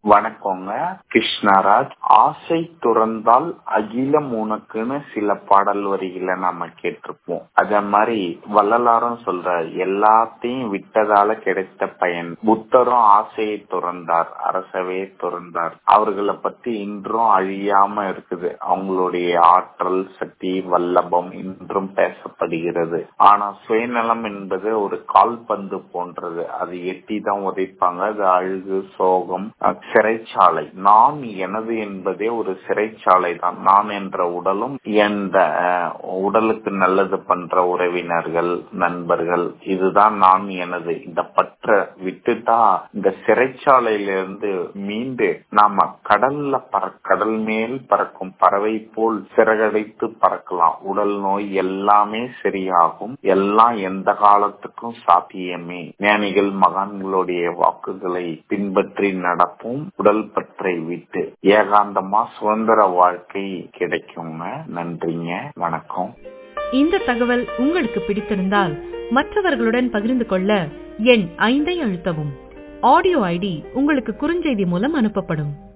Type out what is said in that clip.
வணக்கங்க கிருஷ்ணராஜ் ஆசை துறந்தால் அகிலம் உனக்குன்னு சில பாடல் வரிகளை நாம கேட்டிருப்போம் அத மாதிரி வள்ளலாரும் சொல்ற எல்லாத்தையும் விட்டதால கிடைத்த பயன் புத்தரும் ஆசையை துறந்தார் அரசவே துறந்தார் அவர்களை பத்தி இன்றும் அழியாம இருக்குது அவங்களுடைய ஆற்றல் சக்தி வல்லபம் இன்றும் பேசப்படுகிறது ஆனா சுயநலம் என்பது ஒரு கால்பந்து போன்றது அது எட்டி தான் உதைப்பாங்க அது அழுகு சோகம் சிறைச்சாலை நான் எனது என்பதே ஒரு சிறைச்சாலை தான் நான் என்ற உடலும் எந்த உடலுக்கு நல்லது பண்ற உறவினர்கள் நண்பர்கள் இதுதான் நான் எனது இந்த பற்ற விட்டுட்டா இந்த சிறைச்சாலையிலிருந்து மீண்டு நாம கடல்ல பற கடல் மேல் பறக்கும் பறவை போல் சிறகடைத்து பறக்கலாம் உடல் நோய் எல்லாமே சரியாகும் எல்லாம் எந்த காலத்துக்கும் சாத்தியமே ஞானிகள் மகான்களுடைய வாக்குகளை பின்பற்றி நடப்போம் உடல் பற்றை விட்டு ஏகாந்தமா சுதந்திர வாழ்க்கை கிடைக்குங்க நன்றிங்க வணக்கம் இந்த தகவல் உங்களுக்கு பிடித்திருந்தால் மற்றவர்களுடன் பகிர்ந்து கொள்ள எண் ஐந்தை அழுத்தவும் ஆடியோ ஐடி உங்களுக்கு குறுஞ்செய்தி மூலம் அனுப்பப்படும்